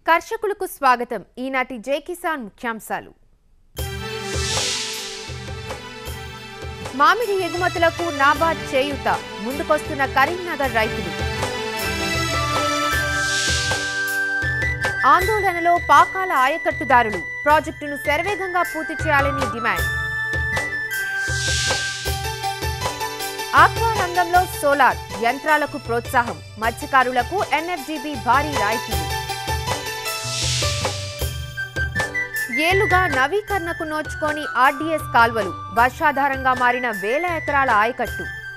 కర్షకులకు స్వాగతం ఈనాటి జై కిసాన్ ముఖ్యాంశాలు మామిడి ఎగుమతులకు నాబార్డ్ చేయూత ముందుకొస్తున్న కరీంనగర్ రైతులు ఆందోళనలో పాకాల ఆయకట్టుదారులు ప్రాజెక్టును శరవేగంగా పూర్తి చేయాలని డిమాండ్ ఆక్వా రంగంలో సోలార్ యంత్రాలకు ప్రోత్సాహం మత్స్యకారులకు ఎన్ఎఫ్డిబి భారీ రాయితీలు ఏళ్లుగా నవీకరణకు నోచుకొని ఆర్డీఎస్ కాల్వలు వర్షాధారంగా మారిన వేల ఎకరాల ఆయకట్టు